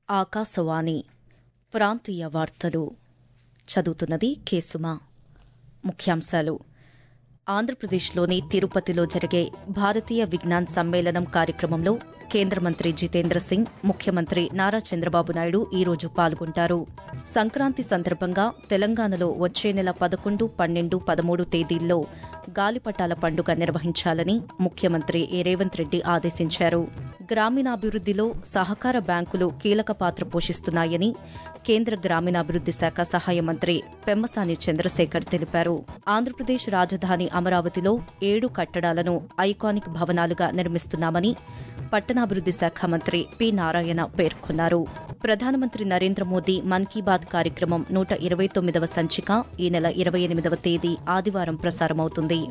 ఆకాశవాణి ప్రాంతీయ వార్తలు చదువుతున్నది కేసుమా ముఖ్యాంశాలు ఆంధ్రప్రదేశ్లోని తిరుపతిలో జరిగే భారతీయ విజ్ఞాన్ సమ్మేళనం కార్యక్రమంలో కేంద్ర మంత్రి జితేంద్ర సింగ్ ముఖ్యమంత్రి నారా చంద్రబాబు నాయుడు ఈ రోజు పాల్గొంటారు సంక్రాంతి సందర్భంగా తెలంగాణలో వచ్చే నెల పదకొండు పన్నెండు పదమూడు తేదీల్లో గాలిపటాల పండుగ నిర్వహించాలని ముఖ్యమంత్రి ఏ రేవంత్ రెడ్డి ఆదేశించారు గ్రామీణాభివృద్దిలో సహకార బ్యాంకులు కీలక పాత్ర పోషిస్తున్నాయని కేంద్ర గ్రామీణాభివృద్ది శాఖ సహాయ మంత్రి పెమ్మసాని చంద్రశేఖర్ తెలిపారు ఆంధ్రప్రదేశ్ రాజధాని అమరావతిలో ఏడు కట్టడాలను ఐకానిక్ భవనాలుగా నిర్మిస్తున్నామని పట్టణాభివృద్ది శాఖ మంత్రి పి నారాయణ పేర్కొన్నారు ప్రధానమంత్రి నరేంద్ర మోదీ మన్ కీ బాత్ కార్యక్రమం నూట ఇరవై తొమ్మిదవ సంచిక ఈ నెల ఇరవై ఎనిమిదవ తేదీ ఆదివారం ప్రసారమవుతుంది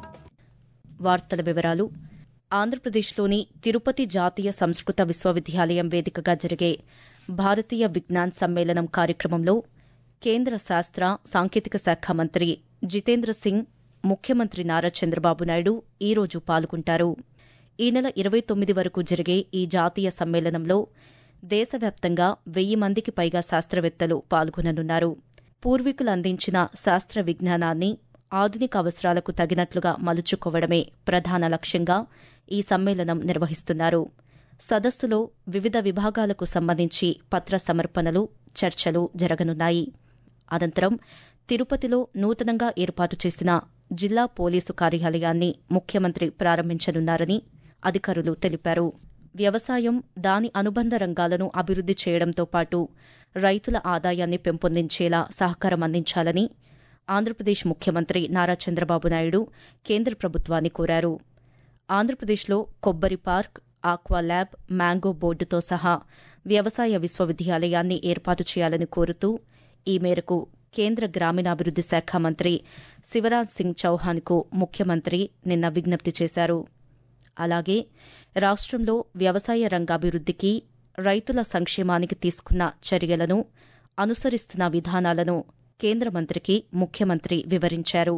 వార్తల వివరాలు ఆంధ్రప్రదేశ్లోని తిరుపతి జాతీయ సంస్కృత విశ్వవిద్యాలయం వేదికగా జరిగే భారతీయ విజ్ఞాన్ సమ్మేళనం కార్యక్రమంలో కేంద్ర శాస్త్ర సాంకేతిక శాఖ మంత్రి జితేంద్ర సింగ్ ముఖ్యమంత్రి నారా చంద్రబాబు నాయుడు ఈ రోజు పాల్గొంటారు ఈ నెల ఇరవై తొమ్మిది వరకు జరిగే ఈ జాతీయ సమ్మేళనంలో దేశవ్యాప్తంగా వెయ్యి మందికి పైగా శాస్త్రవేత్తలు పాల్గొననున్నారు పూర్వీకులు అందించిన శాస్త్ర విజ్ఞానాన్ని ఆధునిక అవసరాలకు తగినట్లుగా మలుచుకోవడమే ప్రధాన లక్ష్యంగా ఈ సమ్మేళనం నిర్వహిస్తున్నారు సదస్సులో వివిధ విభాగాలకు సంబంధించి పత్ర సమర్పణలు చర్చలు జరగనున్నాయి అనంతరం తిరుపతిలో నూతనంగా ఏర్పాటు చేసిన జిల్లా పోలీసు కార్యాలయాన్ని ముఖ్యమంత్రి ప్రారంభించనున్నారని అధికారులు తెలిపారు వ్యవసాయం దాని అనుబంధ రంగాలను అభివృద్ది చేయడంతో పాటు రైతుల ఆదాయాన్ని పెంపొందించేలా సహకారం అందించాలని ఆంధ్రప్రదేశ్ ముఖ్యమంత్రి నారా చంద్రబాబు నాయుడు కేంద్ర ప్రభుత్వాన్ని కోరారు ఆంధ్రప్రదేశ్లో కొబ్బరి పార్క్ ఆక్వా ల్యాబ్ మ్యాంగో బోర్డుతో సహా వ్యవసాయ విశ్వవిద్యాలయాన్ని ఏర్పాటు చేయాలని కోరుతూ ఈ మేరకు కేంద్ర గ్రామీణాభివృద్ది శాఖ మంత్రి శివరాజ్ సింగ్ చౌహాన్కు ముఖ్యమంత్రి నిన్న విజ్ఞప్తి చేశారు అలాగే రాష్ట్రంలో వ్యవసాయ రంగాభివృద్దికి రైతుల సంక్షేమానికి తీసుకున్న చర్యలను అనుసరిస్తున్న విధానాలను కేంద్ర మంత్రికి ముఖ్యమంత్రి వివరించారు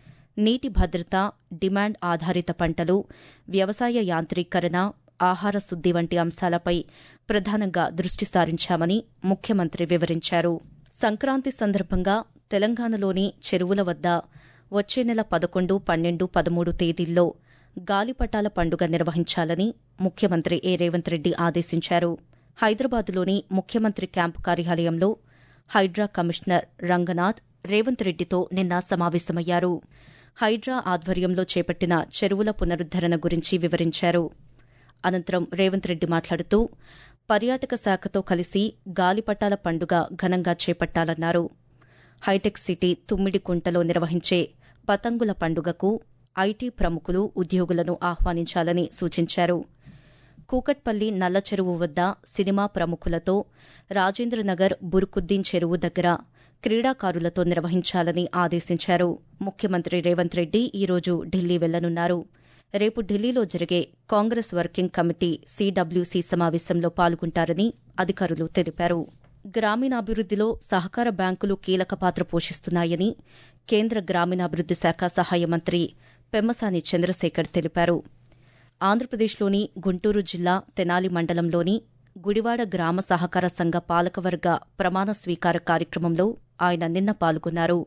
నీటి భద్రత డిమాండ్ ఆధారిత పంటలు వ్యవసాయ యాంత్రీకరణ ఆహార శుద్ది వంటి అంశాలపై ప్రధానంగా దృష్టి సారించామని ముఖ్యమంత్రి వివరించారు సంక్రాంతి సందర్భంగా తెలంగాణలోని చెరువుల వద్ద వచ్చే నెల పదకొండు పన్నెండు పదమూడు తేదీల్లో గాలిపటాల పండుగ నిర్వహించాలని ముఖ్యమంత్రి ఏ రేవంత్ రెడ్డి ఆదేశించారు హైదరాబాద్లోని ముఖ్యమంత్రి క్యాంపు కార్యాలయంలో హైడ్రా కమిషనర్ రంగనాథ్ రేవంత్ రెడ్డితో నిన్న సమావేశమయ్యారు హైడ్రా ఆధ్వర్యంలో చేపట్టిన చెరువుల పునరుద్దరణ గురించి వివరించారు అనంతరం రేవంత్ రెడ్డి మాట్లాడుతూ పర్యాటక శాఖతో కలిసి గాలిపటాల పండుగ ఘనంగా చేపట్టాలన్నారు హైటెక్ సిటీ తుమ్మిడికుంటలో నిర్వహించే పతంగుల పండుగకు ఐటీ ప్రముఖులు ఉద్యోగులను ఆహ్వానించాలని సూచించారు కూకట్పల్లి నల్ల చెరువు వద్ద సినిమా ప్రముఖులతో రాజేంద్రనగర్ బురుకుద్దీన్ చెరువు దగ్గర క్రీడాకారులతో నిర్వహించాలని ఆదేశించారు ముఖ్యమంత్రి రేవంత్ రెడ్డి ఈరోజు ఢిల్లీ వెళ్లనున్నారు రేపు ఢిల్లీలో జరిగే కాంగ్రెస్ వర్కింగ్ కమిటీ సీడబ్ల్యూసీ సమావేశంలో పాల్గొంటారని అధికారులు తెలిపారు గ్రామీణాభివృద్దిలో సహకార బ్యాంకులు కీలక పాత్ర పోషిస్తున్నాయని కేంద్ర గ్రామీణాభివృద్ది శాఖ సహాయ మంత్రి పెమ్మసాని చంద్రశేఖర్ తెలిపారు ఆంధ్రప్రదేశ్లోని గుంటూరు జిల్లా తెనాలి మండలంలోని గుడివాడ గ్రామ సహకార సంఘ పాలకవర్గ ప్రమాణ స్వీకార కార్యక్రమంలో ఆయన నిన్న పాల్గొన్నారు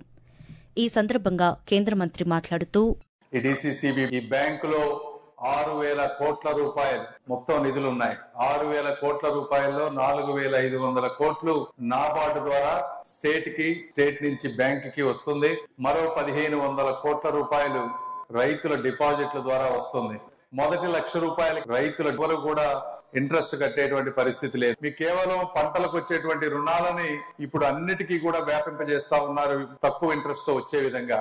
ఈ సందర్భంగా కేంద్ర మంత్రి మాట్లాడుతూ ఈ డిసిసిబి ఈ బ్యాంకులో ఆరు వేల కోట్ల రూపాయలు మొత్తం నిధులు ఉన్నాయి ఆరు వేల కోట్ల రూపాయల్లో నాలుగు వేల ఐదు వందల కోట్లు నాబార్డు ద్వారా స్టేట్ కి స్టేట్ నుంచి బ్యాంక్ కి వస్తుంది మరో పదిహేను వందల కోట్ల రూపాయలు రైతుల డిపాజిట్ల ద్వారా వస్తుంది మొదటి లక్ష రూపాయలు రైతుల ఎవరు కూడా ఇంట్రెస్ట్ కట్టేటువంటి పరిస్థితి లేదు మీకు కేవలం పంటలకు వచ్చేటువంటి రుణాలని ఇప్పుడు అన్నిటికీ కూడా వ్యాపింపజేస్తా ఉన్నారు తక్కువ ఇంట్రెస్ట్ తో వచ్చే విధంగా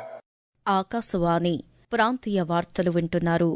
ఆకాశవాణి ప్రాంతీయ వార్తలు వింటున్నారు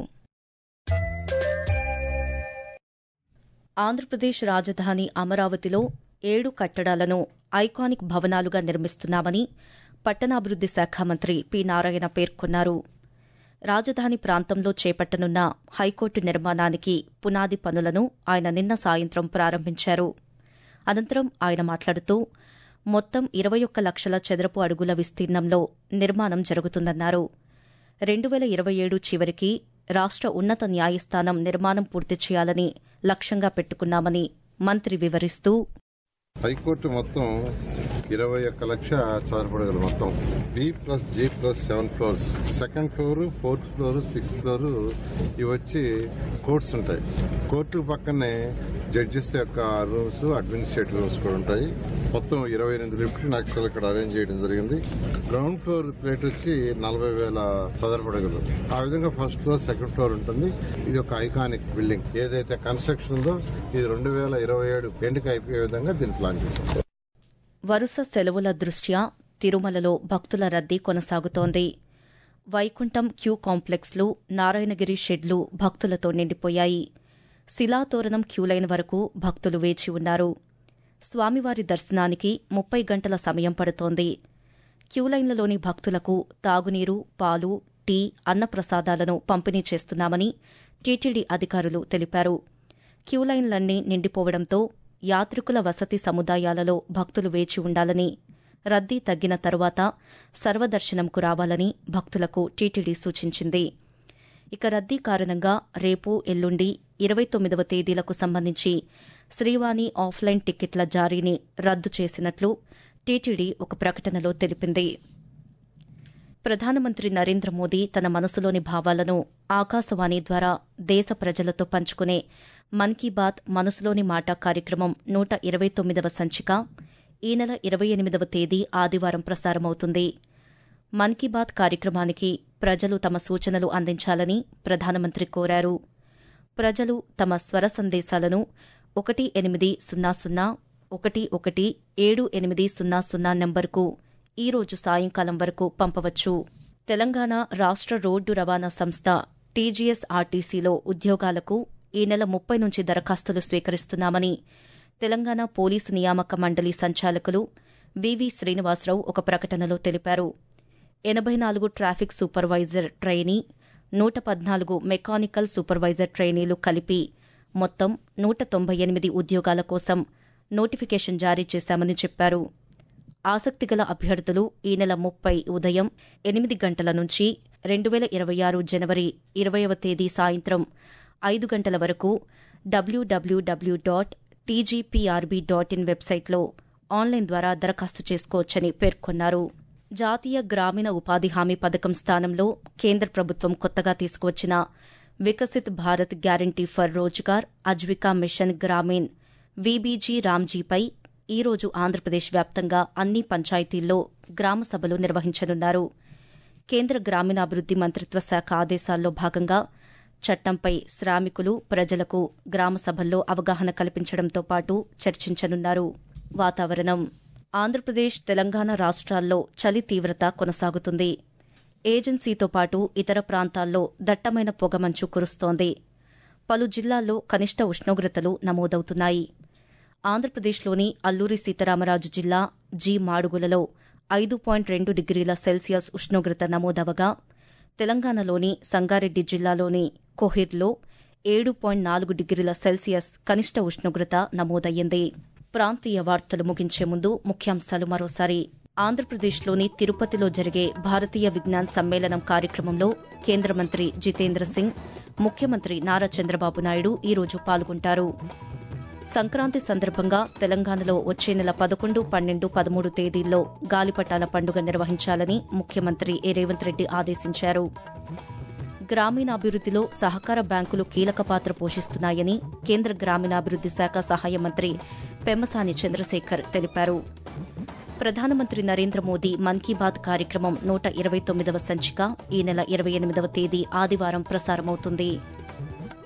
ఆంధ్రప్రదేశ్ రాజధాని అమరావతిలో ఏడు కట్టడాలను ఐకానిక్ భవనాలుగా నిర్మిస్తున్నామని పట్టణాభివృద్ది శాఖ మంత్రి పి నారాయణ పేర్కొన్నారు రాజధాని ప్రాంతంలో చేపట్టనున్న హైకోర్టు నిర్మాణానికి పునాది పనులను ఆయన నిన్న సాయంత్రం ప్రారంభించారు అనంతరం ఆయన మాట్లాడుతూ మొత్తం ఇరవై ఒక్క లక్షల చదరపు అడుగుల విస్తీర్ణంలో నిర్మాణం జరుగుతుందన్నారు రెండు వేల ఇరవై ఏడు చివరికి రాష్ట్ర ఉన్నత న్యాయస్థానం నిర్మాణం పూర్తి చేయాలని లక్ష్యంగా పెట్టుకున్నామని మంత్రి వివరిస్తూ హైకోర్టు మొత్తం ఇరవై ఒక్క లక్ష చదరపడగలు మొత్తం B plus G plus seven floors second floor fourth floor sixth floor ఇవి వచ్చి కోర్ట్స్ ఉంటాయి కోర్టు పక్కనే జడ్జెస్ యొక్క రూమ్స్ అడ్మినిస్ట్రేటివ్ రూమ్స్ కూడా ఉంటాయి మొత్తం ఇరవై ఎనిమిది లిఫ్ట్ యాక్చువల్ ఇక్కడ అరేంజ్ చేయడం జరిగింది గ్రౌండ్ ఫ్లోర్ ప్లేట్ వచ్చి నలభై వేల చదరపడగలు ఆ విధంగా ఫస్ట్ ఫ్లోర్ సెకండ్ ఫ్లోర్ ఉంటుంది ఇది ఒక ఐకానిక్ బిల్డింగ్ ఏదైతే కన్స్ట్రక్షన్ ఉందో ఇది రెండు వేల ఇరవై ఏడు ఎండుకు అయిపోయే విధంగా దీన్ని ప్లాన్ చేశాం వరుస సెలవుల దృష్ట్యా తిరుమలలో భక్తుల రద్దీ కొనసాగుతోంది వైకుంఠం క్యూ కాంప్లెక్స్లు నారాయణగిరి షెడ్లు భక్తులతో నిండిపోయాయి శిలాతోరణం క్యూలైన్ వరకు భక్తులు వేచి ఉన్నారు స్వామివారి దర్శనానికి ముప్పై గంటల సమయం పడుతోంది క్యూలైన్లలోని భక్తులకు తాగునీరు పాలు టీ అన్నప్రసాదాలను పంపిణీ చేస్తున్నామని టీటీడీ అధికారులు తెలిపారు క్యూలైన్లన్నీ నిండిపోవడంతో యాత్రికుల వసతి సముదాయాలలో భక్తులు వేచి ఉండాలని రద్దీ తగ్గిన తరువాత సర్వదర్శనంకు రావాలని భక్తులకు టీటీడీ సూచించింది ఇక రద్దీ కారణంగా రేపు ఎల్లుండి ఇరవై తొమ్మిదవ తేదీలకు సంబంధించి శ్రీవాణి ఆఫ్లైన్ టిక్కెట్ల జారీని రద్దు చేసినట్లు టీటీడీ ఒక ప్రకటనలో తెలిపింది ప్రధానమంత్రి నరేంద్ర మోదీ తన మనసులోని భావాలను ఆకాశవాణి ద్వారా దేశ ప్రజలతో పంచుకునే మన్ కీ బాత్ మనసులోని మాట కార్యక్రమం నూట ఇరవై తొమ్మిదవ సంచిక ఈ నెల ఇరవై ఎనిమిదవ తేదీ ఆదివారం ప్రసారమవుతుంది మన్ కీ బాత్ కార్యక్రమానికి ప్రజలు తమ సూచనలు అందించాలని ప్రధానమంత్రి కోరారు ప్రజలు తమ స్వర సందేశాలను ఒకటి ఎనిమిది సున్నా సున్నా ఒకటి ఒకటి ఏడు ఎనిమిది సున్నా సున్నా నెంబర్కు ఈ రోజు సాయంకాలం వరకు పంపవచ్చు తెలంగాణ రాష్ట్ర రోడ్డు రవాణా సంస్థ టీజీఎస్ ఆర్టీసీలో ఉద్యోగాలకు ఈ నెల ముప్పై నుంచి దరఖాస్తులు స్వీకరిస్తున్నామని తెలంగాణ పోలీసు నియామక మండలి సంచాలకులు వివి శ్రీనివాసరావు ఒక ప్రకటనలో తెలిపారు ఎనబై నాలుగు ట్రాఫిక్ సూపర్వైజర్ ట్రైనీ నూట పద్నాలుగు మెకానికల్ సూపర్వైజర్ ట్రైనీలు కలిపి మొత్తం నూట తొంభై ఎనిమిది ఉద్యోగాల కోసం నోటిఫికేషన్ జారీ చేశామని చెప్పారు ఆసక్తిగల అభ్యర్థులు ఈ నెల ముప్పై ఉదయం ఎనిమిది గంటల నుంచి రెండు వేల ఇరవై ఆరు జనవరి ఇరవైవ తేదీ సాయంత్రం ఐదు గంటల వరకు WWW dot TGPRB dot in వెబ్సైట్లో ఆన్లైన్ ద్వారా దరఖాస్తు చేసుకోవచ్చని పేర్కొన్నారు జాతీయ గ్రామీణ ఉపాధి హామీ పథకం స్థానంలో కేంద్ర ప్రభుత్వం కొత్తగా తీసుకువచ్చిన Viksit Bharat guarantee for Rozgar Ajeevika mission Grameen VBG రామ్జీపై ఈ రోజు ఆంధ్రప్రదేశ్ వ్యాప్తంగా అన్ని పంచాయతీల్లో గ్రామ సభలు నిర్వహించనున్నారు కేంద్ర గ్రామీణాభివృద్ది మంత్రిత్వ శాఖ ఆదేశాల్లో భాగంగా చట్టంపై శ్రామికులు ప్రజలకు గ్రామ సభల్లో అవగాహన కల్పించడంతో పాటు చర్చించనున్నారు వాతావరణం ఆంధ్రప్రదేశ్ తెలంగాణ రాష్ట్రాల్లో చలి తీవ్రత కొనసాగుతుంది ఏజెన్సీతో పాటు ఇతర ప్రాంతాల్లో దట్టమైన పొగమంచు కురుస్తోంది పలు జిల్లాల్లో కనిష్ట ఉష్ణోగ్రతలు నమోదవుతున్నాయి ఆంధ్రప్రదేశ్లోని అల్లూరి సీతారామరాజు జిల్లా జీ మాడుగులలో ఐదు పాయింట్ రెండు డిగ్రీల సెల్సియస్ ఉష్ణోగ్రత నమోదవగా తెలంగాణలోని సంగారెడ్డి జిల్లాలోని కోహిర్లో ఏడు పాయింట్ నాలుగు డిగ్రీల సెల్సియస్ కనిష్ట ఉష్ణోగ్రత నమోదయ్యింది ప్రాంతీయ వార్తలు ముగించే ముందు ముఖ్యాంశాలు మరోసారి ఆంధ్రప్రదేశ్లోని తిరుపతిలో జరిగే భారతీయ విజ్ఞాన్ సమ్మేళనం కార్యక్రమంలో కేంద్ర మంత్రి జితేంద్ర సింగ్ ముఖ్యమంత్రి నారా చంద్రబాబు నాయుడు ఈరోజు పాల్గొంటారు సంక్రాంతి సందర్భంగా తెలంగాణలో వచ్చే నెల పదకొండు పన్నెండు పదమూడు తేదీల్లో గాలిపటాల పండుగ నిర్వహించాలని ముఖ్యమంత్రి ఏ రేవంత్ రెడ్డి ఆదేశించారు గ్రామీణాభివృద్దిలో సహకార బ్యాంకులు కీలక పాత్ర పోషిస్తున్నాయని కేంద్ర గ్రామీణాభివృద్ది శాఖ సహాయ మంత్రి పెమ్మసాని చంద్రశేఖర్ తెలిపారు ప్రధానమంత్రి నరేంద్ర మోదీ మన్ కీ బాత్ కార్యక్రమం నూట ఇరవై తొమ్మిదవ సంచిక ఈ నెల ఇరవై ఎనిమిదవ తేదీ ఆదివారం ప్రసారమవుతుంది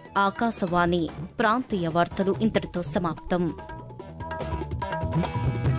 ఆకాశవాణి ప్రాంతీయ వార్తలు ఇంతటితో సమాప్తం